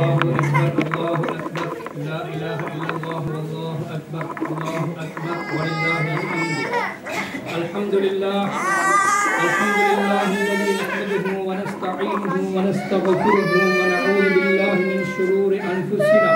الله أكبر الله أكبر لا إله إلا الله والله أكبر الله أكبر ولله الحمد الحمد لله الحمد لله الذي نحمده ونستعينه ونستغفره ونعوذ بالله من شرور أنفسنا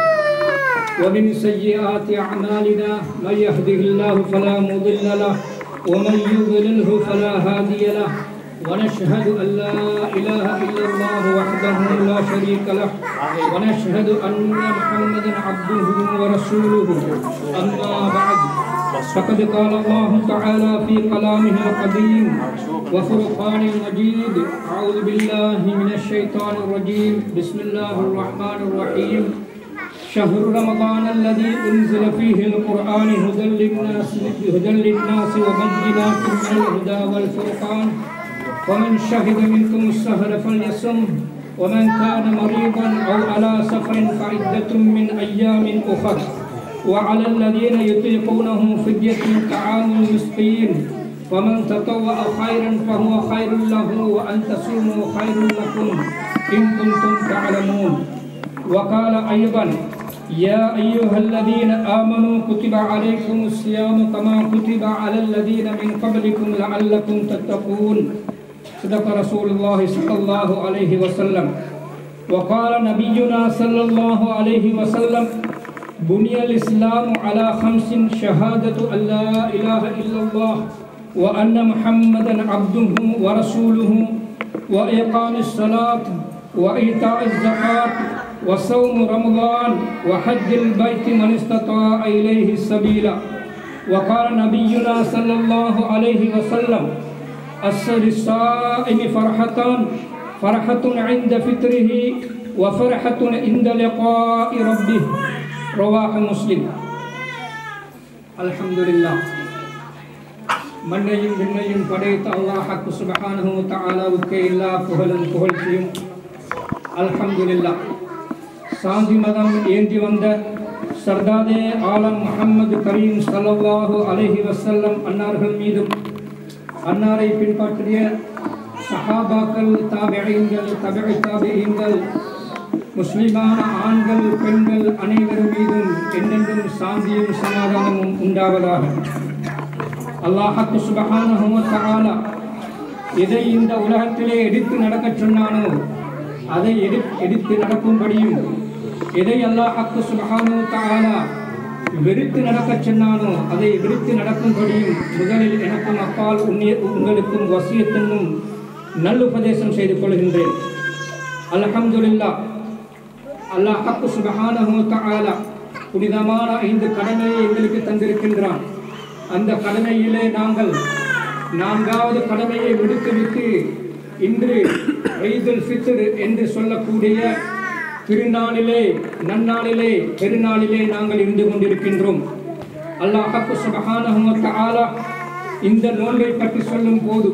ومن سيئات أعمالنا من يهده الله فلا مضل له ومن يضلله فلا هادي له ونشهد أن لا إله إلا الله وحده لا شريك له ونشهد أن محمدا عبده ورسوله أما بعد فقد قال الله تعالى في كلامه القديم وفرقان المجيد أعوذ بالله من الشيطان الرجيم بسم الله الرحمن الرحيم شهر رمضان الذي أنزل فيه القرآن هدى للناس هدى للناس وبينات من الهدى والفرقان ومن شهد منكم السهر فليصم ومن كان مريضا أو على سفر فعدة من أيام أخر وعلى الذين يطيقونه فدية طعام مسكين ومن تطوع خيرا فهو خير له وأن تصوموا خير لكم إن كنتم تعلمون وقال أيضا يا أيها الذين آمنوا كتب عليكم الصيام كما كتب على الذين من قبلكم لعلكم تتقون صدق رسول الله صلى الله عليه وسلم وقال نبينا صلى الله عليه وسلم بني الإسلام على خمس شهادة أن لا إله إلا الله وأن محمدا عبده ورسوله وإقام الصلاة وإيتاء الزكاة وصوم رمضان وحج البيت من استطاع إليه السبيل وقال نبينا صلى الله عليه وسلم السر الصائم فرحتان فرحة عند فطره وفرحة عند لقاء ربه رواه مسلم الحمد لله மண்ணையும் விண்ணையும் படைத்த அல்லாஹ் சுபஹானஹு தஆலாவுக்கே எல்லா புகழும் புகழ்ச்சியும் அல்ஹம்துலில்லாஹ் சாந்தி மதம் ஏந்தி வந்த சர்தாதே ஆலம் முஹம்மது கரீம் ஸல்லல்லாஹு அலைஹி வஸல்லம் அன்னார்கள் மீதும் அன்னாரை பின்பற்றிய சஹாபாக்கள் தாபியங்கள் தபிழை தாபியங்கள் முஸ்லிமான ஆண்கள் பெண்கள் அனைவரும் மீதும் என்றென்றும் சாந்தியும் சமாதானமும் உண்டாவதாக அல்லாஹத்து சுபஹானஹு தஆலா எதை இந்த உலகத்திலே எடுத்து நடக்கச் சொன்னானோ அதை எடு எடுத்து நடக்கும்படியும் எதை அல்லாஹத்து சுபஹானு தஆலா வெறுத்து நடக்கச் சொன்னானோ அதை வெறுத்து நடக்கும்படியும் முதலில் எனக்கும் அப்பால் உன்னிய உங்களுக்கும் வசியத்தென்னும் நல்லுபதேசம் செய்து கொள்கின்றேன் அல்ஹம்துலில்லா அல்லாஹ் சுபஹானஹு தஆலா புனிதமான ஐந்து கடமையை எங்களுக்கு தந்திருக்கின்றான் அந்த கடமையிலே நாங்கள் நான்காவது கடமையை விடுத்துவிட்டு இன்று ஐதுல் ஃபித்ர் என்று சொல்லக்கூடிய திருநாளிலே நன்னாளிலே பெருநாளிலே நாங்கள் இருந்து கொண்டிருக்கின்றோம் அல்லாஹ் சுபஹானஹு தஆலா இந்த நோன்பை பற்றி சொல்லும் போது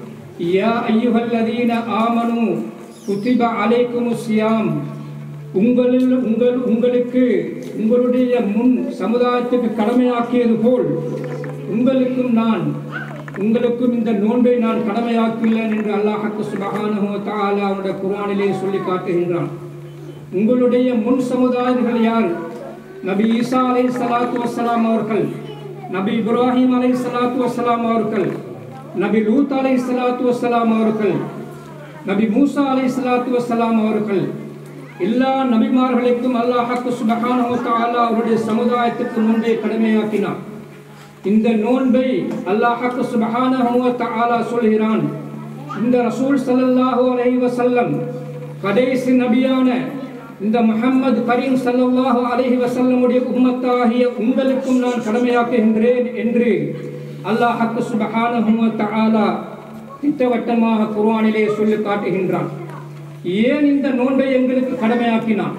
யா ஐயுஹல்லதீன ஆமனு குத்திப அலைக்குமுஸ் சியாம் உங்களில் உங்கள் உங்களுக்கு உங்களுடைய முன் சமுதாயத்துக்கு கடமையாக்கியது போல் உங்களுக்கும் நான் உங்களுக்கும் இந்த நோன்பை நான் கடமையாக்கியுள்ளேன் என்று அல்லாஹக்கு சுபஹானஹு தஆலா அவனுடைய குர்ஆனிலே சொல்லி காட்டுகின்றான் உங்களுடைய முன் சமுதாயர்கள் யார் நபி ஈசா அலை சலாத்து வசலாம் அவர்கள் நபி இப்ராஹிம் அலை சலாத்து வசலாம் அவர்கள் நபி லூத் அலை சலாத்து வசலாம் அவர்கள் நபி மூசா அலை சலாத்து வசலாம் அவர்கள் எல்லா நபிமார்களுக்கும் அல்லாஹாக்கு சுபஹானஹு தஆலா அவருடைய சமுதாயத்துக்கு முன்பே கடமையாக்கினான் இந்த நோன்பை அல்லாஹாக்கு சுபஹானஹு தஆலா சொல்கிறான் இந்த ரசூல் ஸல்லல்லாஹு அலைஹி வஸல்லம் கடைசி நபியான இந்த முஹம்மது கரீம் ஸல்லல்லாஹு அலைஹி வஸல்லமுடைய உம்மத்தாகிய உங்களுக்கும் நான் கடமையாக்குகின்றேன் என்று அல்லாஹாக்கு சுபஹானஹு தஆலா திட்டவட்டமாக குர்ஆனிலே சொல்லி காட்டுகின்றான் ஏன் இந்த நோன்பை எங்களுக்கு கடமையாக்கினான்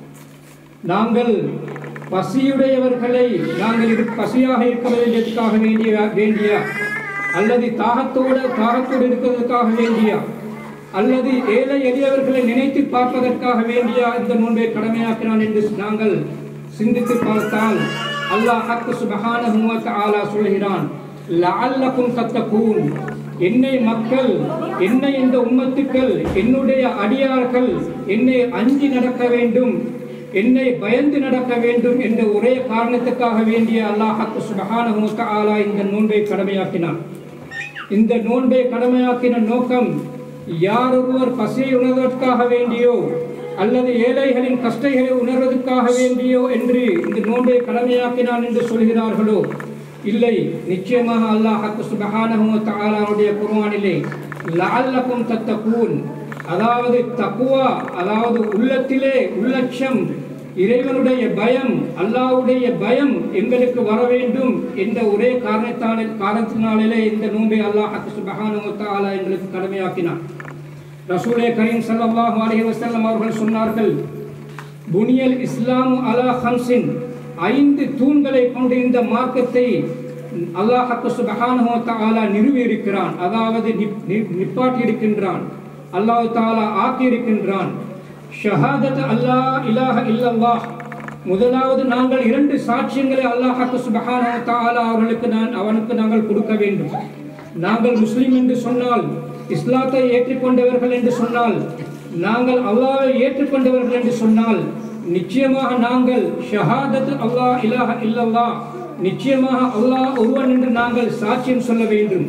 நாங்கள் பசியுடையவர்களை நாங்கள் இரு பசியாக இருக்க வேண்டியதுக்காக வேண்டிய வேண்டிய அல்லது தாகத்தோடு தாகத்தோடு இருக்கிறதுக்காக வேண்டிய அல்லது ஏழை எளியவர்களை நினைத்து பார்ப்பதற்காக வேண்டிய இந்த நோன்பை கடமையாக்கினான் என்று நாங்கள் சிந்தித்து பார்த்தால் அல்லாஹ் ஹக்கு சுபஹானஹு வ தஆலா சொல்கிறான் லஅல்லக்கும் தத்தகூன் என்னை மக்கள் என்னை இந்த உம்மத்துக்கள் என்னுடைய அடியார்கள் என்னை அஞ்சி நடக்க வேண்டும் என்னை பயந்து நடக்க வேண்டும் என்ற ஒரே காரணத்துக்காக வேண்டிய அல்லாஹ் சுபஹானஹு வ தஆலா இந்த நோன்பை கடமையாக்கினான் இந்த நோன்பை கடமையாக்கின நோக்கம் யாரொருவர் பசியை உணர்வதற்காக வேண்டியோ அல்லது ஏழைகளின் கஷ்டங்களை உணர்வதற்காக வேண்டியோ என்று இந்த நோன்பை கடமையாக்கினான் என்று சொல்கிறார்களோ இல்லை நிச்சயமாக அல்லாஹ் சுபஹானஹு வ தஆலாவுடைய குர்ஆனிலே லஅல்லக்கும் தத்தகூன் அதாவது தக்குவா அதாவது உள்ளத்திலே உள்ளட்சம் இறைவனுடைய பயம் அல்லாஹ்வுடைய பயம் எங்களுக்கு வர வேண்டும் என்ற ஒரே காரணத்தாலே காரணத்தினாலே இந்த நோன்பை அல்லாஹ் சுபஹானஹு வ தஆலா எங்களுக்கு கடமையாக்கினான் ரசூலே கரீம் ஸல்லல்லாஹு அலைஹி வஸல்லம் அவர்கள் சொன்னார்கள் புனியல் இஸ்லாமு அலா ஹம்சின் ஐந்து தூண்களை கொண்டு இந்த மார்க்கத்தை அல்லாஹ் சுபஹானஹு வ தஆலா நிறுவி இருக்கிறான் அதாவது நிப்- நி- நிப்பாட்டி இருக்கின்றான் அல்லாஹ் தஆலா ஆக்கி இருக்கின்றான் ஷஹாதத் அல்லாஹ் இலாஹ இல்லல்லாஹ் முதலாவது நாங்கள் இரண்டு சாட்சியங்களை அல்லாஹ் சுபஹானஹு வ தஆலா அவர்களுக்கு நான் அவனுக்கு நாங்கள் கொடுக்க வேண்டும் நாங்கள் முஸ்லிம் என்று சொன்னால் இஸ்லாத்தை ஏற்றுக்கொண்டவர்கள் என்று சொன்னால் நாங்கள் அல்லாஹ்வை ஏற்றுக்கொண்டவர்கள் என்று சொன்னால் நிச்சயமாக நாங்கள் ஷஹாதத் அல்லாஹ் இலாஹ இல்லல்லாஹ் நிச்சயமாக அல்லாஹ் ஒருவன் என்று நாங்கள் சாட்சியம் சொல்ல வேண்டும்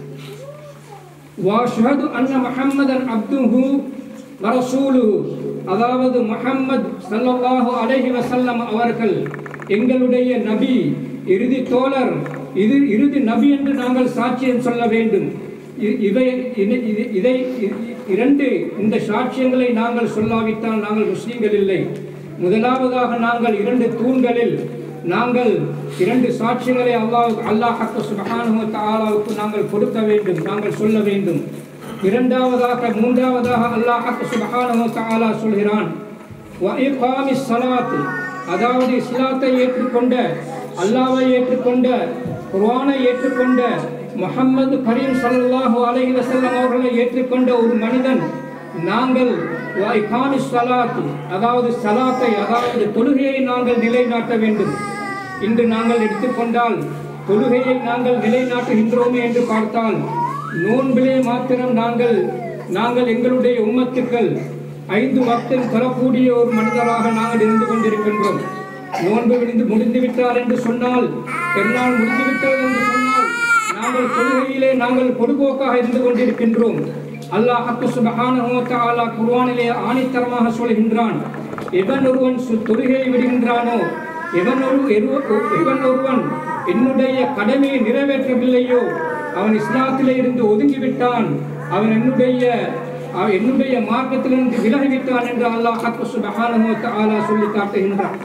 வாஷஹது அன்ன முஹம்மதன் அப்துஹு வரசூலுஹு அதாவது முஹம்மத் ஸல்லல்லாஹு அலைஹி வஸல்லம் அவர்கள் எங்களுடைய நபி இறுதி தோழர் இது இறுதி நபி என்று நாங்கள் சாட்சியம் சொல்ல வேண்டும் இ- இவை இதை- இதை- இதை இ- இரண்டு இந்த சாட்சியங்களை நாங்கள் சொல்லாவிட்டால் நாங்கள் முஸ்லீம்கள் இல்லை முதலாவதாக நாங்கள் இரண்டு தூண்களில் நாங்கள் இரண்டு சாட்சியங்களை அல்லாஹ் அல்லாஹ் சுபஹானஹு வ தஆலாவுக்கு நாங்கள் கொடுக்க வேண்டும் நாங்கள் சொல்ல வேண்டும் இரண்டாவதாக மூன்றாவதாக அல்லாஹ் சுபஹானஹு வ தஆலா சொல்கிறான் வ இகாமிஸ் ஸலாத் அதாவது இஸ்லாத்தை ஏற்றுக்கொண்ட அல்லாஹ்வை ஏற்றுக்கொண்ட குர்ஆனை ஏற்றுக்கொண்ட முஹம்மது கரீம் ஸல்லல்லாஹு அலைஹி வஸல்லம் அவர்களை ஏற்றுக்கொண்ட ஒரு மனிதன் நாங்கள் வ இகாமிஸ் ஸலாத் அதாவது ஸலாத்தை அதாவது தொழுகையை நாங்கள் நிலைநாட்ட வேண்டும் இன்று நாங்கள் எடுத்துக்கொண்டால் தொழுகையை நாங்கள் நிலைநாட்டுகின்றோமே என்று பார்த்தால் நோன்பிலே மாத்திரம் நாங்கள் நாங்கள் எங்களுடைய உம்மத்துக்கள் ஐந்து வக்தம் தரக்கூடிய ஒரு மனிதராக நாங்கள் இருந்து கொண்டிருக்கின்றோம் நோன்பு விழுந்து முடிந்து விட்டார் என்று சொன்னால் பெருநாள் முடிந்து விட்டது என்று சொன்னால் நாங்கள் தொழுகையிலே நாங்கள் பொதுபோக்காக இருந்து கொண்டிருக்கின்றோம் அல்லாஹ் சுபஹானஹு வ தஆலா குர்ஆனிலே ஆணித்தரமாக சொல்கின்றான் எவன் ஒருவன் சு- தொழுகையை விடுகின்றானோ எவன் ஒரு எரு- எவன் ஒருவன் என்னுடைய கடமையை நிறைவேற்றவில்லையோ அவன் இஸ்லாத்திலே இருந்து ஒதுங்கிவிட்டான் அவன் என்னுடைய அவன் என்னுடைய மார்க்கத்திலிருந்து விலகிவிட்டான் என்று அல்லாஹ் சுபஹானஹு வ தஆலா சொல்லி காட்டுகின்றான்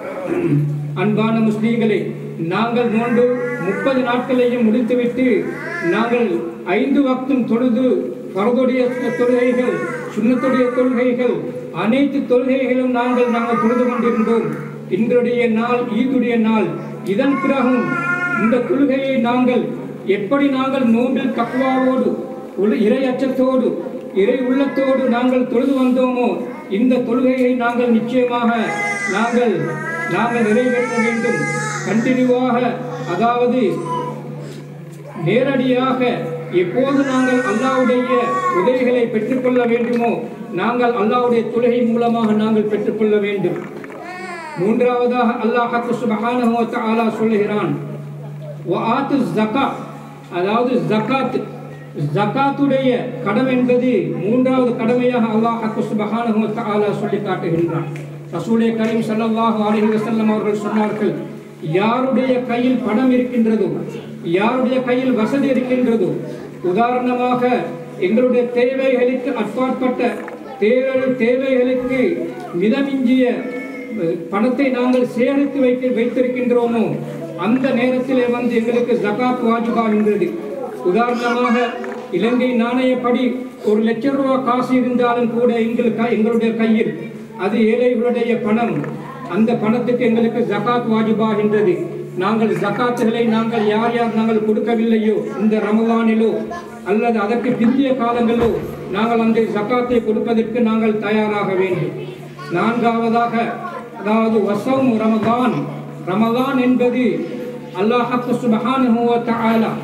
அன்பான முஸ்லீம்களே நாங்கள் நோன்பு முப்பது நாட்களையும் முடித்துவிட்டு நாங்கள் ஐந்து வக்தும் தொழுது பரதுடைய தொழுகைகள் சுண்ணத்துடைய தொழுகைகள் அனைத்து தொழுகைகளும் நாங்கள் நாங்கள் தொழுது கொண்டிருந்தோம் இன்றைய நாள் ஈதுடைய நாள் இதன் பிறகும் இந்த தொழுகையை நாங்கள் எப்படி நாங்கள் நோம்பில் தக்குவாவோடு உள்ள இறை அச்சத்தோடு இறை உள்ளத்தோடு நாங்கள் தொழுது வந்தோமோ இந்த தொழுகையை நாங்கள் நிச்சயமாக நாங்கள் நாங்கள் நிறைவேற்ற வேண்டும் கண்டினியூவாக அதாவது நேரடியாக எப்போது நாங்கள் அல்லாஹ்வுடைய உதவிகளை பெற்றுக்கொள்ள வேண்டுமோ நாங்கள் அல்லாஹ்வுடைய தொழுகை மூலமாக நாங்கள் பெற்றுக்கொள்ள வேண்டும் மூன்றாவதாக அல்லாஹ் சுபஹானஹு வ தஆலா சொல்லுகிறான் வஆத்து ஜக்கா அதாவது ஜகாத் ஜகாத்துடைய கடமை என்பது மூன்றாவது கடமையாக அல்லாஹ் சுபஹானஹு வ தஆலா சொல்லி காட்டுகின்றான் ரசூலே கரீம் ஸல்லல்லாஹு அலைஹி வஸல்லம் அவர்கள் சொன்னார்கள் யாருடைய கையில் பணம் இருக்கின்றதோ யாருடைய கையில் வசதி இருக்கின்றதோ உதாரணமாக எங்களுடைய தேவைகளுக்கு அப்பாற்பட்ட தேவை தேவைகளுக்கு மிதமிஞ்சிய பணத்தை நாங்கள் சேமித்து வைக்க வைத்திருக்கின்றோமோ அந்த நேரத்திலே வந்து எங்களுக்கு ஜகாத் வாஜிபாகின்றது உதாரணமாக இலங்கை நாணயப்படி ஒரு லட்சம் ரூபாய் காசு இருந்தாலும் கூட எங்கள் க- எங்களுடைய கையில் அது ஏழைகளுடைய பணம் அந்த பணத்துக்கு எங்களுக்கு ஜகாத் வாஜிபாகின்றது நாங்கள் ஜகாத்துகளை நாங்கள் யார் யார் நாங்கள் கொடுக்கவில்லையோ இந்த ரமலானிலோ அல்லது அதற்கு பிந்திய காலங்களோ நாங்கள் அந்த ஜகாத்தை கொடுப்பதற்கு நாங்கள் தயாராக வேண்டும் நான்காவதாக அதாவது வசம் ரமதான் ரமதான் என்பது அல்லாஹ் சுபஹானஹு வ தஆலா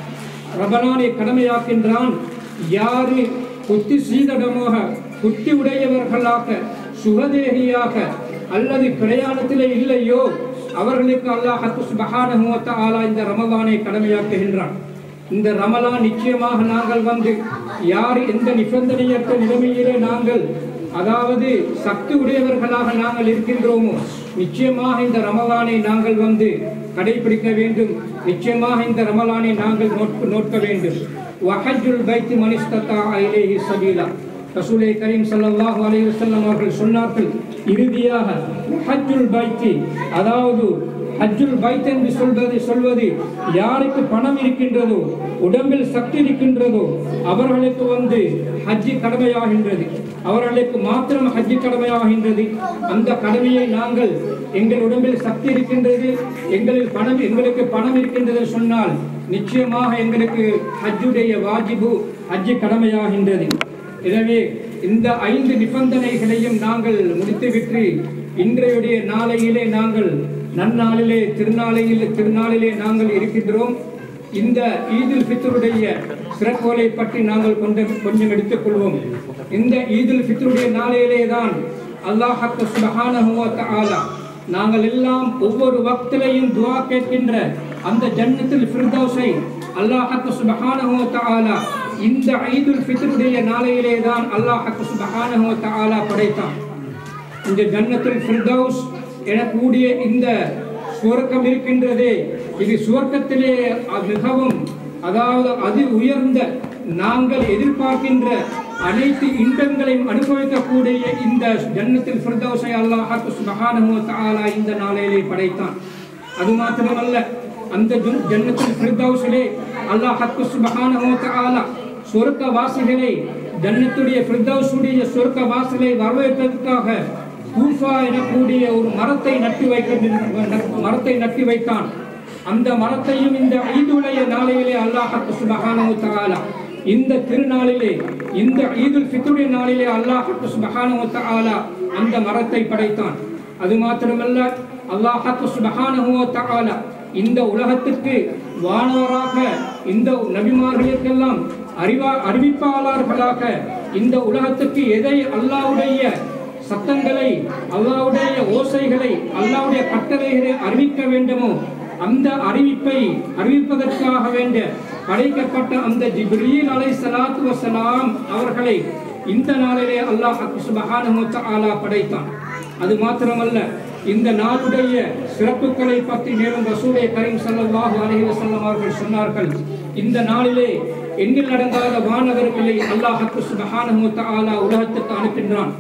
ரமலானை கடமையாக்கின்றான் யாரு புத்தி சீதடமாக புத்தி உடையவர்களாக சுகதேகியாக அல்லது பிரயாணத்திலே இல்லையோ அவர்களுக்கு அல்லாஹ் சுபஹானஹு வ தஆலா இந்த ரமலானை கடமையாக்குகின்றான் இந்த ரமலான் நிச்சயமாக நாங்கள் வந்து யார் எந்த நிபந்தனையற்ற நிலைமையிலே நாங்கள் அதாவது சக்தி உடையவர்களாக நாங்கள் இருக்கின்றோமோ நிச்சயமாக இந்த ரமலானை நாங்கள் வந்து கடைபிடிக்க வேண்டும் நிச்சயமாக இந்த ரமலானை நாங்கள் நோட்க நோட்க வேண்டும் வஹஜுல் பைத்து மனிஸ்தத்தா இலேஹி சபீலா ரசூலை கரீம் ஸல்லல்லாஹு அலைஹி வஸல்லம் அவர்கள் சொன்னார்கள் இறுதியாக ஹஜ்ஜுல் பைத்தி அதாவது ஹஜ்ஜுல் பைத் என்று சொல்வது சொல்வது யாருக்கு பணம் இருக்கின்றதோ உடம்பில் சக்தி இருக்கின்றதோ அவர்களுக்கு வந்து ஹஜ்ஜி கடமையாகின்றது அவர்களுக்கு மாத்திரம் ஹஜ்ஜி கடமையாகின்றது அந்த கடமையை நாங்கள் எங்கள் உடம்பில் சக்தி இருக்கின்றது எங்களில் பணம் எங்களுக்கு பணம் இருக்கின்றது சொன்னால் நிச்சயமாக எங்களுக்கு ஹஜ்ஜுடைய வாஜிபு ஹஜ்ஜி கடமையாகின்றது எனவே இந்த ஐந்து நிபந்தனைகளையும் நாங்கள் முடித்துவிட்டு இன்றையுடைய நாளையிலே நாங்கள் நன்னாளிலே திருநாளையில் திருநாளிலே நாங்கள் இருக்கின்றோம் இந்த ஈதுல் ஃபித்ருடைய சிறப்புகளை பற்றி நாங்கள் கொஞ்சம் கொஞ்சம் எடுத்துக்கொள்வோம் இந்த ஈதுல் ஃபித்ருடைய நாளையிலே தான் அல்லாஹ் சுபஹானஹு வ தஆலா நாங்கள் எல்லாம் ஒவ்வொரு வக்திலையும் துஆ கேட்கின்ற அந்த ஜன்னத்துல் ஃபிர்தௌஸை அல்லாஹ் சுபஹானஹு வ தஆலா இந்த ஈதுல் ஃபித்ருடைய நாளையிலே தான் அல்லாஹ் சுபஹானஹு வ தஆலா படைத்தான் இந்த ஜன்னத்துல் ஃபிர்தௌஸ் எனக்கூடிய இந்த சுவர்க்கம் இருக்கின்றதே இது சுவர்க்கத்திலே அ- மிகவும் அதாவது அதி உயர்ந்த நாங்கள் எதிர்பார்க்கின்ற அனைத்து இன்பங்களையும் அனுபவிக்கக்கூடிய இந்த ஜன்னத்தில் ஃபிர்தௌஸை அல்லாஹ் சுபஹானஹு வ தஆலா இந்த நாளிலே படைத்தான் அது மாத்திரமல்ல அந்த ஜன்- ஜன்னத்துல் ஃபிர்தௌஸிலே அல்லாஹ் சுபஹானஹு வ தஆலா சொர்க்க வாசிகளை ஜன்னத்துடைய ஃபிர்தௌஸுடைய சொர்க்க வாசலை வரவேற்பதற்காக கூஃபா எனக்கூடிய ஒரு மரத்தை நட்டு வைக்க மரத்தை நட்டு வைத்தான் அந்த மரத்தையும் இந்த ஈதுடைய நாளையிலே அல்லாஹ் சுபஹானஹு தஆலா இந்த திருநாளிலே இந்த ஈதுல் ஃபித்ருடைய நாளிலே அல்லாஹ் சுபஹானஹு தஆலா அந்த மரத்தை படைத்தான் அது மாத்திரமல்ல அல்லாஹ் சுபஹானஹு தஆலா இந்த உலகத்துக்கு வானவராக இந்த நபிமார்களுக்கெல்லாம் அறிவா அறிவிப்பாளர்களாக இந்த உலகத்துக்கு எதை அல்லாஹ்வுடைய சத்தங்களை அல்லாஹ்வுடைய ஓசைகளை அல்லாஹ்வுடைய கட்டளைகளை அறிவிக்க வேண்டுமோ அந்த அறிவிப்பை அறிவிப்பதற்காக வேண்ட படைக்கப்பட்ட அந்த ஜிப்ரீல் அலை சலாத்து வசலாம் அவர்களை இந்த நாளிலே அல்லாஹ் சுபஹானஹு வ தஆலா படைத்தான் அது மாத்திரமல்ல இந்த நாளுடைய சிறப்புகளை பற்றி மேலும் ரசூலே கரீம் ஸல்லல்லாஹு அலைஹி வஸல்லம் அவர்கள் சொன்னார்கள் இந்த நாளிலே எண்ணில் அடங்காத வானவர்களை அல்லாஹ் சுபஹானஹு வ தஆலா உலகத்துக்கு அனுப்பின்றான்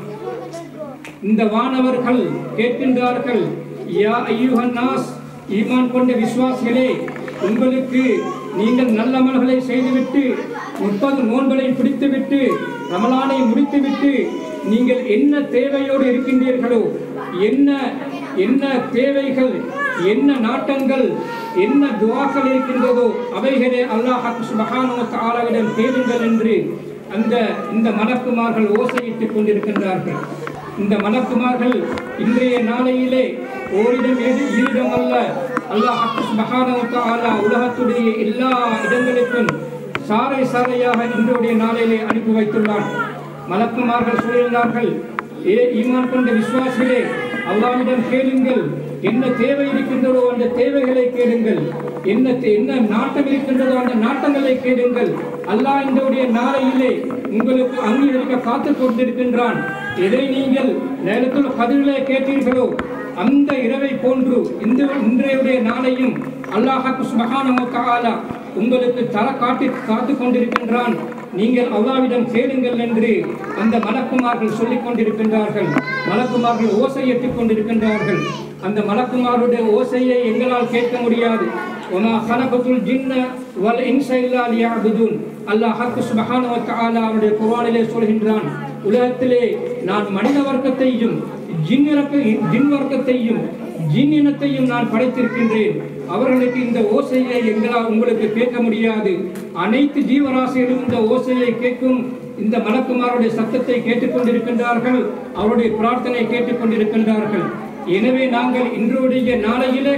இந்த வானவர்கள் கேட்கின்றார்கள் யா ஐயுஹன் நாஸ் ஈமான் கொண்ட விசுவாசிகளே உங்களுக்கு நீங்கள் நல்லமல்களை செய்துவிட்டு முப்பது நோன்களை பிடித்துவிட்டு ரமலானை முடித்துவிட்டு நீங்கள் என்ன தேவையோடு இருக்கின்றீர்களோ என்ன என்ன தேவைகள் என்ன நாட்டங்கள் என்ன துவாக்கள் இருக்கின்றதோ அவைகளே அல்லாஹ் சுபஹானஹு வ தஆலாவிடம் கேளுங்கள் என்று அந்த இந்த மலக்குமார்கள் ஓசையிட்டுக் கொண்டிருக்கின்றார்கள் இந்த மலக்குமார்கள் இன்றைய நாளையிலே ஓரிடம் ஏது ஈரிடம் அல்ல அல்லாஹ் சுப்ஹானஹு வ தஆலா உலகத்துடைய எல்லா இடங்களுக்கும் சாறை சாறையாக இன்றைய நாளிலே அனுப்பி வைத்துள்ளான் மலக்குமார்கள் சொல்கிறார்கள் ஏ ஈமான் கொண்ட விசுவாசிகளே அல்லாஹ்விடம் கேளுங்கள் என்ன தேவை இருக்கின்றதோ அந்த தேவைகளை கேளுங்கள் என்ன தே- என்ன நாட்டம் இருக்கின்றதோ அந்த நாட்டங்களை கேளுங்கள் அல்லாஹ் இன்றைய நாளையிலே உங்களுக்கு அங்கீகரிக்க காத்துக் கொண்டிருக்கின்றான் எதை நீங்கள் நேரத்தில் பதிலே கேட்டீர்களோ அந்த இரவை போன்று இந்த இன்றைய நாளையும் அல்லாஹ் சுபஹானஹு வ தஆலா உங்களுக்கு தர காட்டி காத்து கொண்டிருக்கின்றான் நீங்கள் அல்லாவிடம் கேளுங்கள் என்று அந்த மலக்குமார்கள் சொல்லிக் கொண்டிருக்கின்றார்கள் மலக்குமார்கள் ஓசையிட்டுக் கொண்டிருக்கின்றார்கள் அந்த மலக்குமாருடைய ஓசையை எங்களால் கேட்க முடியாது ஒமா ஹலகத்துல் ஜின்ன வல் இன்ச இல்லா லியஅபுதுன் அல்லாஹ் ஹக்கு சுப்ஹானஹு வ தஆலா அவருடைய குர்ஆனிலே சொல்கின்றான் உலகத்திலே நான் மனித வர்க்கத்தையும் ஜின் இறக்க- ஜின் வர்க்கத்தையும் ஜின் இனத்தையும் நான் படைத்திருக்கின்றேன் அவர்களுக்கு இந்த ஓசையை எங்களால் உங்களுக்கு கேட்க முடியாது அனைத்து ஜீவராசிகளும் இந்த ஓசையை கேட்கும் இந்த மலக்குமாருடைய சத்தத்தை கேட்டுக்கொண்டிருக்கின்றார்கள் அவருடைய பிரார்த்தனை கேட்டுக்கொண்டிருக்கின்றார்கள் எனவே நாங்கள் இன்றைய நாளையிலே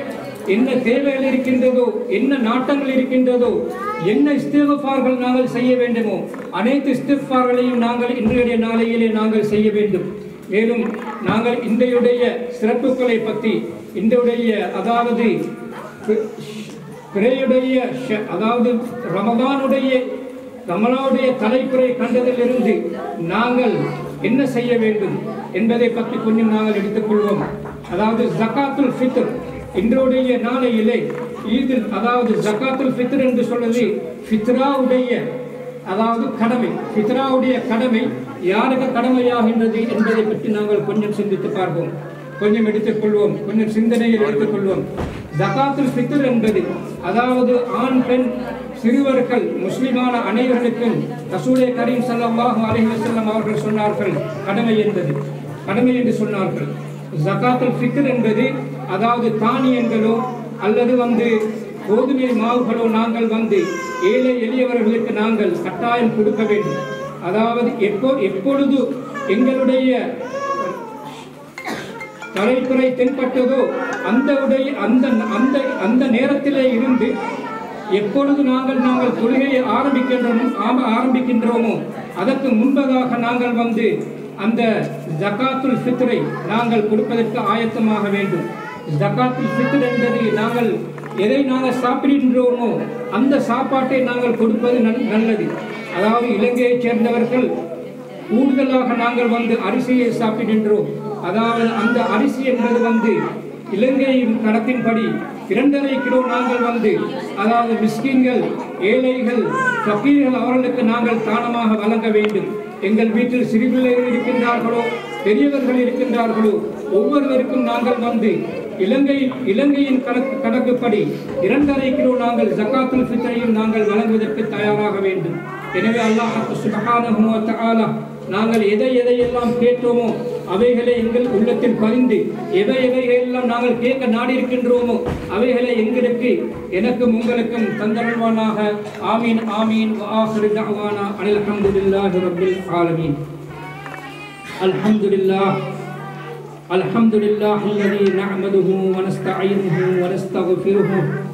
என்ன தேவைகள் இருக்கின்றதோ என்ன நாட்டங்கள் இருக்கின்றதோ என்ன இஸ்திஃபார்கள் நாங்கள் செய்ய வேண்டுமோ அனைத்து இஸ்திஃபார்களையும் நாங்கள் இன்றைய நாளையிலே நாங்கள் செய்ய வேண்டும் மேலும் நாங்கள் இன்றையுடைய சிறப்புகளை பற்றி இன்றையுடைய அதாவது பி- பிறையுடைய ஷ- அதாவது ரமதானுடைய ரமலானுடைய தலைப்புரை கண்டதிலிருந்து நாங்கள் என்ன செய்ய வேண்டும் என்பதை பற்றி கொஞ்சம் நாங்கள் எடுத்துக்கொள்வோம் அதாவது ஜகாத்துல் ஃபித்ர் இன்றைய நாளையிலே ஈதில் அதாவது ஜகாத்துல் ஃபித்ர் என்று சொல்வது ஃபித்ராவுடைய அதாவது கடமை ஃபித்ராவுடைய கடமை யாருக்கு கடமையாகின்றது என்பதை பற்றி நாங்கள் கொஞ்சம் சிந்தித்து பார்ப்போம் கொஞ்சம் எடுத்துக்கொள்வோம் கொஞ்சம் சிந்தனையில் எடுத்துக்கொள்வோம் ஜகாத்துல் ஃபித்ர் என்பது அதாவது ஆண் பெண் சிறுவர்கள் முஸ்லிமான அனைவருக்கும் ரசூலே கரீம் ஸல்லல்லாஹு அலைஹி வஸல்லம் அவர்கள் சொன்னார்கள் கடமை என்பது கடமை என்று சொன்னார்கள் ஜகாத்துல் ஃபித்ர் என்பது அதாவது தானியங்களோ அல்லது வந்து கோதுமை மாவுகளோ நாங்கள் வந்து ஏழை எளியவர்களுக்கு நாங்கள் கட்டாயம் கொடுக்க வேண்டும் அதாவது எப்போ எப்பொழுது எங்களுடைய தலைப்புறை தென்பட்டதோ அந்த உடைய அந்த அந்த அந்த நேரத்திலே இருந்து எப்பொழுது நாங்கள் நாங்கள் தொழுகையை ஆரம்பிக்கின்றோமோ ஆம- ஆரம்பிக்கின்றோமோ அதற்கு முன்பதாக நாங்கள் வந்து அந்த ஜகாத்துல் ஃபித்ரை நாங்கள் கொடுப்பதற்கு ஆயத்தமாக வேண்டும் ஜகாத்துல் ஃபித்ர் என்பது நாங்கள் எதை நாங்கள் சாப்பிடுகின்றோமோ அந்த சாப்பாட்டை நாங்கள் கொடுப்பது நல்- நல்லது அதாவது இலங்கையைச் சேர்ந்தவர்கள் கூடுதலாக நாங்கள் வந்து அரிசியை சாப்பிடுகின்றோம் அதாவது அந்த அரிசி என்பது வந்து இலங்கையின் கணக்கின்படி இரண்டரை கிலோ நாங்கள் வந்து அதாவது மிஸ்கின்கள் ஏழைகள் ஃபக்கீர்கள் அவர்களுக்கு நாங்கள் தானமாக வழங்க வேண்டும் எங்கள் வீட்டில் சிறுபிள்ளைகள் இருக்கின்றார்களோ பெரியவர்கள் இருக்கின்றார்களோ ஒவ்வொருவருக்கும் நாங்கள் வந்து இலங்கை இலங்கையின் கணக்கு கணக்குப்படி இரண்டரை கிலோ நாங்கள் ஜக்காத்துல் ஃபித்ரையும் நாங்கள் வழங்குவதற்கு தயாராக வேண்டும் எனவே அல்லாஹ் சுப்ஹானஹு வ தஆலா நாங்கள் எதை எதையெல்லாம் கேட்டோமோ அவைகளை எங்கள் உள்ளத்தில் பதிந்து எவை எவைகளெல்லாம் நாங்கள் கேட்க நாடி இருக்கின்றோமோ அவைகளை எங்களுக்கு எனக்கும் உங்களுக்கும் தந்தருள்வானாக ஆமீன் ஆமீன் வ ஆஹிரு தஅவானா அனில் ஹம்துலில்லாஹி ரப்பில் ஆலமீன் அல்ஹம்துலில்லாஹ் الحمد لله الذي نعمده ونستعينه ونستغفره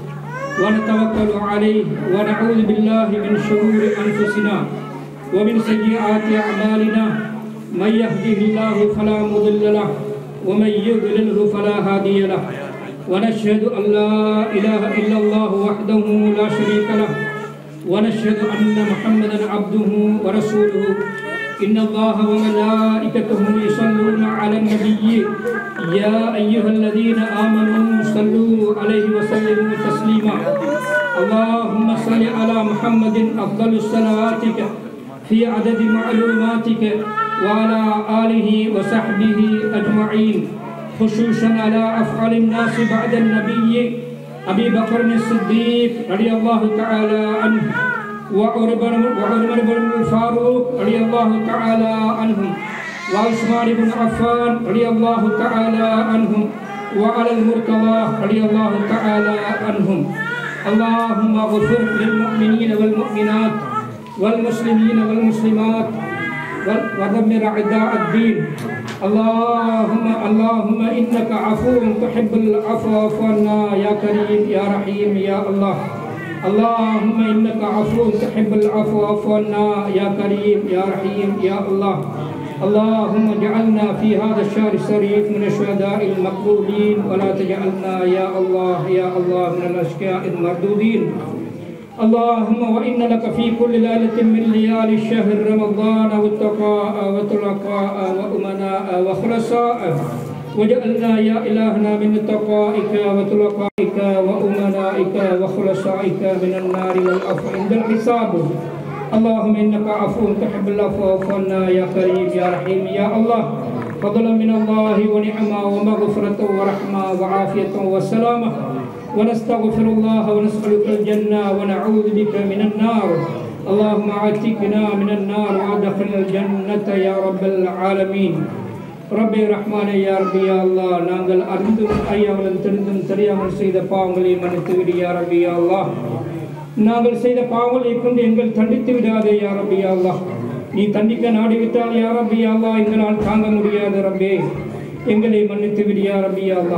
ونتوكل عليه ونعوذ بالله من شرور أنفسنا ومن سيئات أعمالنا من يهده الله فلا مضل له ومن يضلله فلا هادي له ونشهد أن لا إله إلا الله وحده لا شريك له ونشهد أن محمدا عبده ورسوله إن الله وملائكته يصلون على النبي يا أيها الذين آمنوا صلوا عليه وسلموا تسليما اللهم صل على محمد أفضل صلواتك في عدد معلوماتك وعلى آله وصحبه أجمعين خصوصا على أفعال الناس بعد النبي أبي بكر الصديق رضي الله تعالى عنه وعمر بن وعمر بن الفاروق رضي الله تعالى عنهم وعثمان بن عفان رضي الله تعالى عنهم وعلى المرتضى رضي الله تعالى عنهم اللهم اغفر للمؤمنين والمؤمنات والمسلمين والمسلمات ودمر اعداء الدين اللهم اللهم انك عفو تحب العفو فاعف عنا يا كريم يا رحيم يا الله اللهم انك عفو تحب العفو فاعف عنا يا كريم يا رحيم يا الله اللهم اجعلنا في هذا الشهر الشريف من الشهداء المقبولين ولا تجعلنا يا الله يا الله من الاشقياء المردودين اللهم وإن لك في كل ليلة من ليالي الشهر رمضان واتقاء وتلقاء وأمناء وخلصاء وجعلنا يا إلهنا من تقائك وتلقائك وأمنائك وخلصائك من النار والعفو عند الحساب اللهم إنك عفو تحب العفو فاعف عنا يا كريم يا رحيم يا الله فضلا من الله ونعمة ومغفرة ورحمة وعافية وسلامة ونستغفر الله ونسألك الجنة ونعوذ بك من النار اللهم عاتقنا من النار وادخلنا الجنة يا رب العالمين ரப்பே ரஹ்மானே யா ரப்பி யா அல்லாஹ் நாங்கள் அறிந்தும் அறியாமலும் தெரிந்தும் தெரியாமல் செய்த பாவங்களை மன்னித்து விடு யா ரப்பி யா அல்லாஹ் நாங்கள் செய்த பாவங்களை கொண்டு எங்கள் தண்டித்து விடாதே யா ரப்பி யா அல்லாஹ் நீ தண்டிக்க நாடிவிட்டால் யா ரப்பி யா அல்லாஹ் எங்களால் தாங்க முடியாது ரப்பே எங்களை மன்னித்து விடு யா ரப்பி யா அல்லாஹ்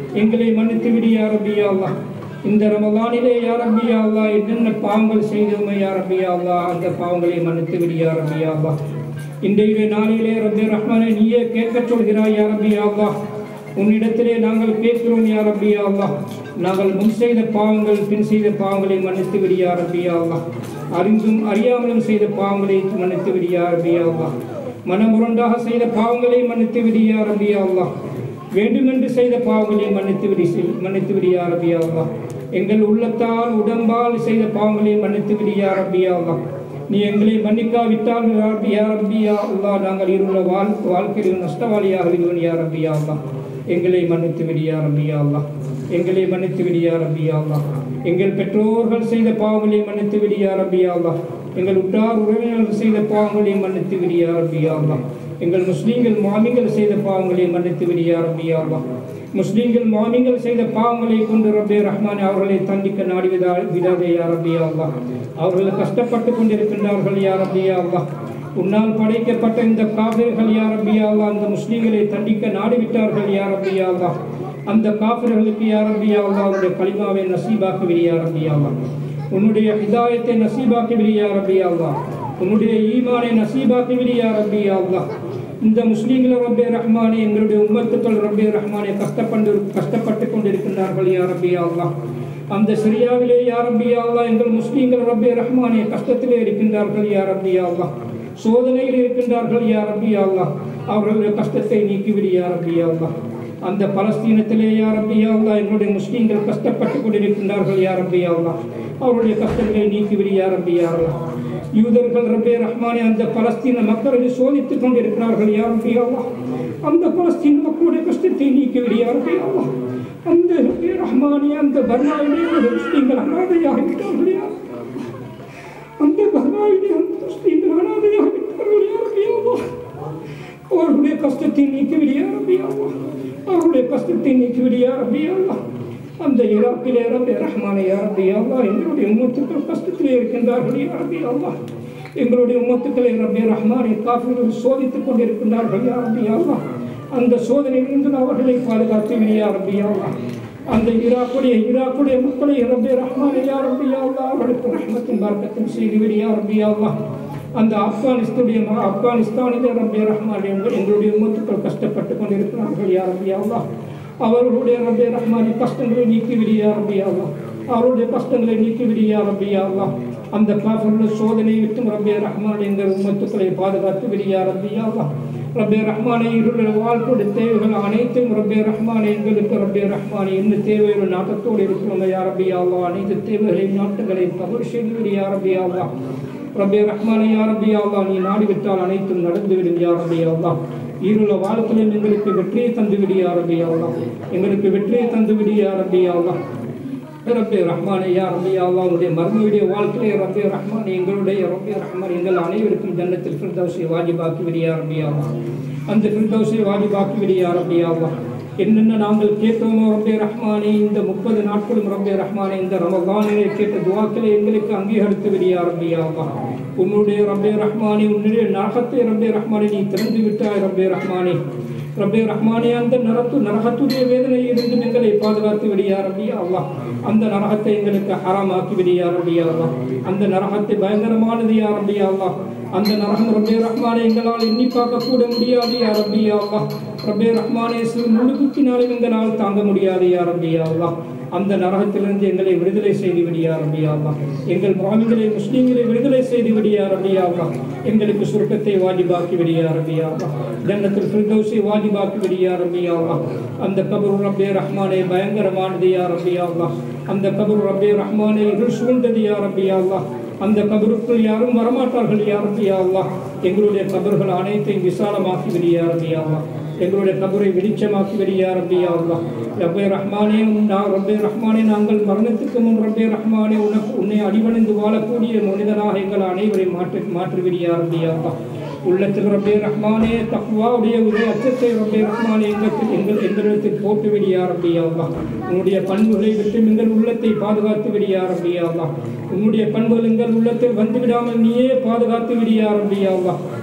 எங்களை மன்னித்து விடு யா ரப்பி யா அல்லாஹ் இந்த ரமலானிலே யா ரப்பி யா அல்லாஹ் என்னென்ன பாவங்கள் செய்தோமே யா ரப்பி யா அல்லாஹ் அந்த பாவங்களை மன்னித்து விடு யா ரப்பி யா அல்லாஹ் இன்றைய நாளிலே ரப்பி ரஹ்மானே நீயே கேட்கச் சொல்கிறாய் யா ரப்பி யா அல்லாஹ் உன்னிடத்திலே நாங்கள் கேட்கிறோம் யா ரப்பி யா அல்லாஹ் நாங்கள் முன் செய்த பாவங்கள் பின் செய்த பாவங்களை மன்னித்து விடு யா ரப்பி யா அல்லாஹ் அறிந்தும் அறியாமலும் செய்த பாவங்களை மன்னித்து விடு யா ரப்பி யா அல்லாஹ் மனமுரண்டாக செய்த பாவங்களை மன்னித்து விடு யா ரப்பி யா அல்லாஹ் வேண்டுமென்று செய்த பாவங்களை மன்னித்து விடி மன்னித்து விடியா ரபியா அல்லா எங்கள் உள்ளத்தால் உடம்பால் செய்த பாவங்களை மன்னித்து விடியா ரபியா அல்லா நீ எங்களை மன்னிக்காவிட்டால் யா ரப்பியா அல்லா நாங்கள் இருந்த வாழ் வாழ்க்கையில் நஷ்டவாளியாக விடுவோம் யா ரப்பியா அல்லா எங்களை மன்னித்து விடியா ரப்பியா அல்லா எங்களை மன்னித்து விடியா ரப்பியா அல்லா எங்கள் பெற்றோர்கள் செய்த பாவங்களை மன்னித்து விடியா ரப்பியா அல்லா எங்கள் உற்றார் உறவினர்கள் செய்த பாவங்களை மன்னித்து விடியா ரப்பியா அல்லா எங்கள் முஸ்லீம்கள் மாமிகள் செய்த பாவங்களை மன்னித்து விடியா ரப்பியா அல்லா முஸ்லீம்கள் மாமிகள் செய்த பாவங்களை கொண்டு ரப்பே ரஹ்மான் அவர்களை தண்டிக்க நாடி விதா விடாதே யா ரப்பியா அல்லா அவர்கள் கஷ்டப்பட்டு கொண்டிருக்கின்றார்கள் யா ரப்பியா அல்லா உன்னால் படைக்கப்பட்ட இந்த காவிர்கள் யா ரப்பியா அல்லா அந்த முஸ்லீம்களை தண்டிக்க நாடிவிட்டார்கள் யா ரப்பியா அல்லா அந்த காபிர்களுக்கு யா ரப்பியா அல்லா உன்னுடைய கலிமாவை நசீபாக்கி விடியா ரப்பியா அல்லா உன்னுடைய ஹிதாயத்தை நசீபாக்கி விடியா ரப்பியா அல்லா உன்னுடைய ஈமானை நசீபாக்கி விடியா ரப்பியா அல்லா இந்த முஸ்லீம்கள் ரப்பே ரஹ்மானே எங்களுடைய உம்மத்துக்கள் ரப்பே ரஹ்மானே கஷ்டப்பட்டு கஷ்டப்பட்டு கொண்டிருக்கின்றார்கள் யா ரப்பியா அல்லா அந்த சிரியாவிலே யா ரப்பியா அல்லா எங்கள் முஸ்லீம்கள் ரப்பே ரஹ்மானே கஷ்டத்திலே இருக்கின்றார்கள் யா ரப்பியா அல்லா சோதனையில் இருக்கின்றார்கள் யா ரப்பியா அல்லா அவர்களுடைய கஷ்டத்தை நீக்கிவிடு யா ரப்பியா அல்லா அந்த பலஸ்தீனத்திலே யா ரப்பியா அல்லா எங்களுடைய முஸ்லீம்கள் கஷ்டப்பட்டு கொண்டிருக்கின்றார்கள் யா ரப்பியா அல்லா அவருடைய கஷ்டங்களை நீக்கிவிடு யா ரப்பியா அல்லா யூதர்கள் ரப்பே ரஹ்மானே அந்த பலஸ்தீன மக்களை சோதித்துக் கொண்டிருக்கிறார்கள் யா ரப்பி அல்லாஹ் அந்த பலஸ்தீன மக்களுடைய கஷ்டத்தை நீக்கிவிடு யா ரப்பி அல்லாஹ் அந்த ரப்பே ரஹ்மானே அந்த பர்மாவிலே முஸ்லீம்கள் அனாதையாகிவிட்டார்கள் யா அந்த பர்மாவிலே அந்த முஸ்லீம்கள் அனாதையாகிவிட்டார்கள் யா ரப்பி அல்லாஹ் அவர்களுடைய கஷ்டத்தை நீக்கிவிடு யா ரப்பி அல்லாஹ் அவர்களுடைய கஷ்டத்தை நீக்கிவிடு யா ரப்பி அல்லாஹ் அந்த ஈராக்கிலே ரப்பே ரஹ்மானே யா ரப்பி அல்லாஹ் எங்களுடைய உம்மத்துக்கள் கஷ்டத்திலே இருக்கின்றார்கள் யா ரப்பி அல்லாஹ் எங்களுடைய உம்மத்துக்களை ரப்பே ரஹ்மானே காஃபிர்கள் சோதித்துக் கொண்டிருக்கின்றார்கள் யா ரப்பி அல்லாஹ் அந்த சோதனையிலிருந்து அவர்களை பாதுகாத்து விடு யா ரப்பி அல்லாஹ் அந்த ஈராக்குடைய ஈராக்குடைய மக்களை ரப்பே ரஹ்மானே யா ரப்பி அல்லாஹ் அவர்களுக்கு ரஹ்மத்தின் பார்க்கத்தும் செய்து விடு யா ரப்பி அல்லாஹ் அந்த ஆப்கானிஸ்துடைய ம- ஆப்கானிஸ்தானிலே ரப்பே ரஹ்மான் எங்கள் எங்களுடைய உம்மத்துக்கள் கஷ்டப்பட்டு கொண்டிருக்கிறார்கள் யா ரப்பி அல்லாஹ் அவர்களுடைய ரப்பே ரஹ்மானி கஷ்டங்களை நீக்கி விடியா ரப்பியா அல்லாஹ் அவருடைய கஷ்டங்களை நீக்கி விடியா ரப்பியா அல்லாஹ் அந்த காஃபிருடைய சோதனை விட்டும் ரப்பே ரஹ்மான் எங்கள் உம்மத்துக்களை பாதுகாத்து விடியா ரப்பியா அல்லாஹ் ரப்பே ரஹ்மானே இருளுடைய வாழ்க்கையுடைய தேவைகள் அனைத்தும் ரப்பே ரஹ்மானே எங்களுக்கு ரப்பே ரஹ்மானே என்ன தேவைகள் நாட்டத்தோடு இருக்கிறோம் யா ரப்பியா அல்லாஹ் அனைத்து தேவைகளையும் நாட்டுகளையும் கபர் செய்து விடியா ரப்பியா அல்லாஹ் ரப்பே ரஹ்மானே யா ரப்பியா அல்லாஹ் நீ நாடிவிட்டால் அனைத்தும் நடந்துவிடும் யா ரப்பியா அல்லாஹ் ஈருள்ள வாழ்க்கையில் எங்களுக்கு வெற்றியை தந்து விடியா ரப்பியா அல்லாஹ் எங்களுக்கு வெற்றியை தந்து விடியா ரப்பியா அல்லாஹ் ரப்பே ரஹ்மானே யா ரப்பியா அல்லாஹ் உங்களுடைய மர்மவுடைய வாழ்க்கையிலே ரப்பே ரஹ்மான் எங்களுடைய ரப்பே ரஹ்மான் எங்கள் அனைவருக்கும் ஜன்னத்தில் ஃபிர்தௌஸை வாஜிபாக்கி விடியா ரப்பியா அல்லாஹ் அந்த ஃபிர்தௌஸை வாஜிபாக்கி விடியா ரப்பியா அல்லாஹ் என்னென்ன நாங்கள் கேட்டோமோ ரப்பே ரஹ்மானே இந்த முப்பது நாட்களும் ரப்பே ரஹ்மானே இந்த ரமதானிலே கேட்ட துவாக்களை எங்களுக்கு அங்கீகரித்து விடியா ரப்பியா அல்லாஹ் உன்னுடைய ரப்பே ரஹ்மானே உன்னுடைய நரகத்தை ரப்பே ரஹ்மானே நீ திறந்து விட்டாய் ரப்பே ரஹ்மானே ரப்பே ரஹ்மானே அந்த நரத்து நரகத்துடைய வேதனையிலிருந்து எங்களை பாதுகாத்து விடியா ரப்பியா அல்லாஹ் அந்த நரகத்தை எங்களுக்கு ஹராமாக்கி விடியா ரப்பியா அல்லாஹ் அந்த நரகத்தை பயங்கரமானது யா ரப்பியா அல்லாஹ் அந்த நரகம் ரப்பே ரஹ்மானே எங்களால் எண்ணி பார்க்க கூட முடியாது யா ரப்பியா அல்லாஹ் ரப்பே ரஹ்மானே சிறு முழு குத்தினாலும் எங்களால் தாங்க முடியாது யா ரப்பியா அல்லாஹ் அந்த நரகத்திலிருந்து எங்களை விடுதலை செய்து விடியா ரப்பியா அல்லாஹ் எங்கள் மாமிகளை முஸ்லீம்களை விடுதலை செய்து விடியா ரப்பியா அல்லாஹ் எங்களுக்கு சுருக்கத்தை வாஜிபாக்கி விடியா ரப்பியா அல்லாஹ் ஜன்னத்தில் ஃபிர்தௌஸை வாஜிபாக்கி விடியா ரப்பியா அல்லாஹ் அந்த கபர் ரப்பே ரஹ்மானே பயங்கரமானது யா ரப்பியா அல்லாஹ் அந்த கபர் ரப்பே ரஹ்மானே இருள் சூழ்ந்தது யா ரப்பியா அல்லாஹ் அந்த கபருக்குள் யாரும் வரமாட்டார்கள் யா ரப்பியா அல்லாஹ் எங்களுடைய கபர்கள் அனைத்தையும் விசாலமாக்கி விடியா ரப்பியா அல்லாஹ் எங்களுடைய கபரை வெளிச்சமாக்கி விடியா ரப்பியா அல்லாஹ் ரப்பே ரஹ்மானே நான் ரப்பே ரஹ்மானே நாங்கள் மரணத்துக்கு முன் ரப்பே ரஹ்மானே உனக்கு உன்னை அடிவணிந்து வாழக்கூடிய மனிதனாக எங்கள் அனைவரையும் மாற்றி மாற்றி விடியா ரப்பியா அல்லாஹ் உள்ளத்தில் ரப்பே ரஹ்மானே தக்வாவுடைய உதய அச்சத்தை ரப்பே ரஹ்மானே எங்கள் எங்கள் எங்களிடத்தில் போட்டு விடியா ரப்பியா அல்லாஹ் உன்னுடைய பண்புகளை விட்டு எங்கள் உள்ளத்தை பாதுகாத்து விடியா ரப்பியா அல்லாஹ் உன்னுடைய பண்புகள் எங்கள் உள்ளத்தில் வந்து விடாமல் நீயே பாதுகாத்து விடியா ரப்பியா அல்லாஹ்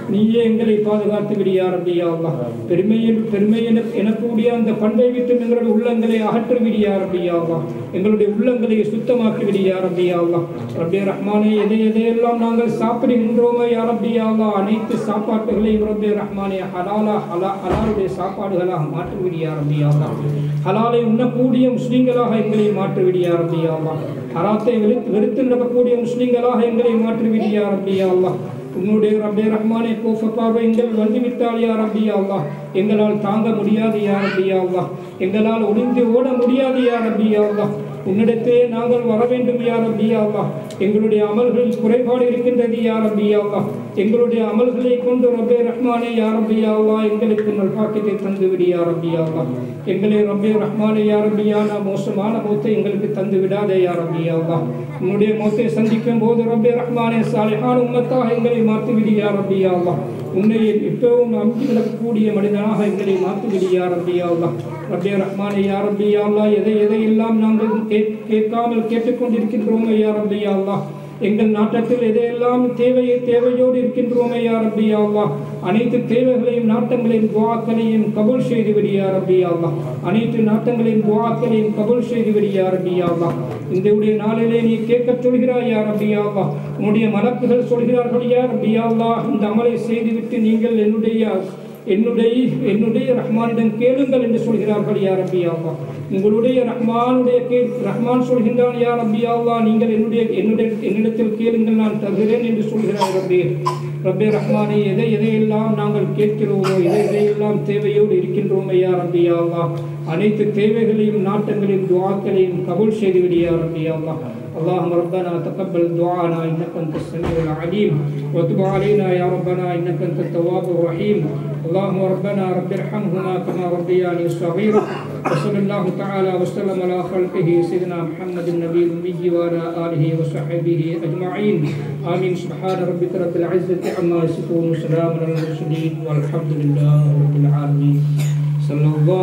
நீயே எங்களை பாதுகாத்து விடியா ரப்பி யா அல்லாஹ் பெருமையில் பெருமை என எனக்கூடிய அந்த பண்பை விட்டு எங்களுடைய உள்ளங்களை அகற்றி விடியா ரப்பி யா அல்லாஹ் எங்களுடைய உள்ளங்களை சுத்தமாக்கி விடியா ரப்பி யா அல்லாஹ் ரப்பி ரஹ்மானே எதை எதையெல்லாம் நாங்கள் சாப்பிடுகின்றோமோ யா ரப்பி யா அல்லாஹ் அனைத்து சாப்பாட்டுகளையும் ரப்பி ரஹ்மானே ஹலாலா ஹலா ஹலாலுடைய சாப்பாடுகளாக மாற்றி விடியா ரப்பி யா அல்லாஹ் ஹலாலை உண்ணக்கூடிய முஸ்லிம்களாக எங்களை மாற்றி விடியா ரப்பி யா அல்லாஹ் ஹராத்தை வெறுத்து வெறுத்து நடக்கக்கூடிய முஸ்லிம்களாக எங்களை மாற்றி விடியா ரப்பி யா அல்லாஹ் உன்னுடைய ரப்பே ரஹ்மானே கோஃப பார்வை எங்கள் வந்து விட்டால் யா ரப்பி யா அல்லாஹ் எங்களால் தாங்க முடியாது யா ரப்பி யா அல்லாஹ் எங்களால் ஒளிந்து ஓட முடியாது யா ரப்பி யா அல்லாஹ் உன்னிடத்தே நாங்கள் வர வேண்டும் யா ரப்பி யா அல்லாஹ் எங்களுடைய அமல்களில் குறைபாடு இருக்கின்றது யா ரப்பி யா அல்லாஹ் எங்களுடைய அமல்களை கொண்டு ரப்பே ரஹ்மானே யா ரப்பி யா அல்லாஹ் எங்களுக்கு நல்பாக்கியத்தை தந்து விடு யா ரப்பி யா அல்லாஹ் எங்களை ரப்பே ரஹ்மானே யா ரப்பி யா அல்லாஹ் மோசமான மௌத்தை எங்களுக்கு தந்து விடாதே யா ரப்பி யா அல்லாஹ் உன்னுடைய மௌத்தை சந்திக்கும் போது ரப்பே ரஹ்மானே சாலிஹான உம்மத்தாக எங்களை மாற்றி விடு யா ரப்பி யா அல்லாஹ் உன்னை எப்பவும் நம்பி நடக்கக்கூடிய மனிதனாக எங்களை மாற்றி விடு யா ரப்பி யா அல்லாஹ் ரப்பே ரஹ்மானே யா ரப்பி யா அல்லாஹ் எதை எதையெல்லாம் நாங்கள் கேட்- கேட்காமல் கேட்டுக்கொண்டிருக்கின்றோமோ யா ரப்பி யா அல்லாஹ் எங்கள் நாட்டத்தில் எதையெல்லாம் தேவையை தேவையோடு இருக்கின்றோமே யா ரப்பி யா அல்லாஹ் அனைத்து தேவைகளையும் நாட்டங்களையும் துவாக்களையும் கபூல் செய்து விடு யா ரப்பி யா அல்லாஹ் அனைத்து நாட்டங்களையும் துவாக்களையும் கபூல் செய்து விடு யா ரப்பி யா அல்லாஹ் இந்த உடைய நாளிலே நீ கேட்கச் சொல்கிறாய் யா ரப்பி யா அல்லாஹ் உன்னுடைய மலக்குகள் சொல்கிறார்கள் யா ரப்பி யா அல்லாஹ் இந்த அமலை செய்துவிட்டு நீங்கள் என்னுடைய என்னுடைய என்னுடைய ரஹ்மானிடம் கேளுங்கள் என்று சொல்கிறார்கள் யா ரப்பி யா அல்லாஹ் உங்களுடைய ரஹ்மானுடைய கே ரஹ்மான் சொல்கின்றான் யா ரப்பி யா அல்லாஹ் நீங்கள் என்னுடைய என்னுடைய என்னிடத்தில் கேளுங்கள் நான் தருகிறேன் என்று சொல்கிறார் ரப்பி ரப்பே ரஹ்மானே எதை எதையெல்லாம் நாங்கள் கேட்கிறோமோ எதை எதையெல்லாம் தேவையோடு இருக்கின்றோமோ யா ரப்பி யா அல்லாஹ் அனைத்து தேவைகளையும் நாட்டங்களையும் துவாக்களையும் கபூல் செய்துவிடு யா ரப்பி யா அல்லாஹ் اللهم ربنا تقبل دعانا انك انت السميع العليم وتب علينا يا ربنا انك انت التواب الرحيم اللهم ربنا رب ارحمهما كما ربياني صغيرا وصلى الله تعالى وسلم على خلقه سيدنا محمد النبي الامي وعلى اله وصحبه اجمعين امين سبحان ربك رب العزه عما يصفون وسلام على المرسلين والحمد لله رب العالمين صلى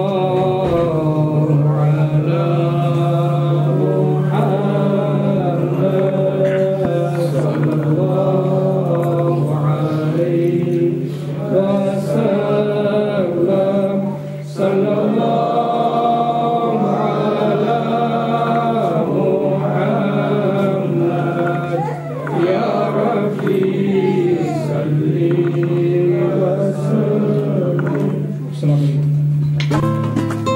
الله على محمد صلى الله عليه وسلم صلى الله على محمد يا ربي صل وسلم السلام عليكم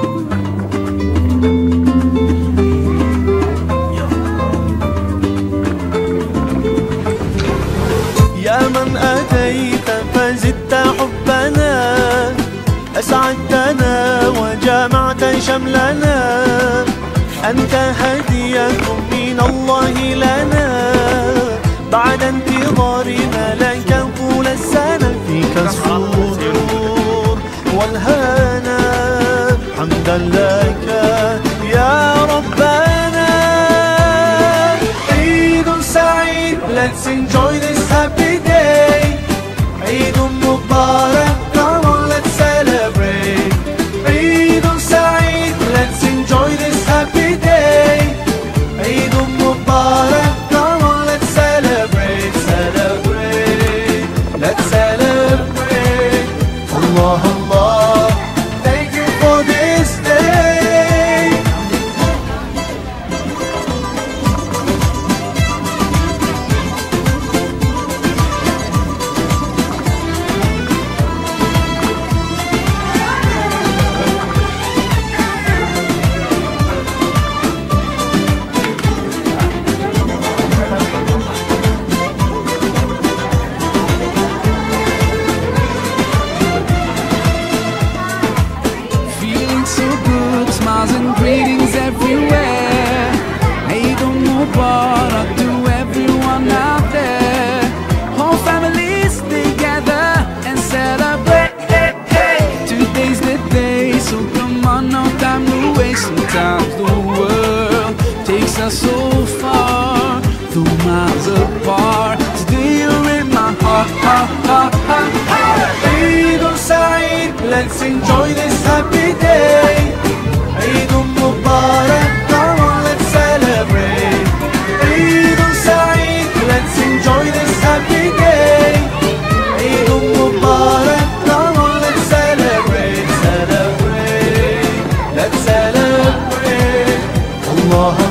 يا من أتيت فزدت حبنا أسعدتنا وجمعت شملنا أنت هدية من الله لنا بعد انتظارنا لك طول السنة فيك السرور والهنا حمدا لك يا ربنا عيد سعيد Let's enjoy this happy day عيد مبارك Come on let's celebrate عيد سعيد Let's enjoy this happy day عيد مبارك Come on let's celebrate Celebrate Let's celebrate Allah Allah Thank you for this day Feeling so good, smiles and greetings everywhere. Eid Mubarak to everyone out there. Whole families together and celebrate. Today's the day, so come on, no time to waste. Sometimes the world takes us so far, though miles apart. Today you're in my heart, heart, heart, heart, heart. Eid Saeed, let's enjoy this happy day. Eid Mubarak, come on, let's celebrate. Eid Saeed, let's enjoy this happy day. Eid الله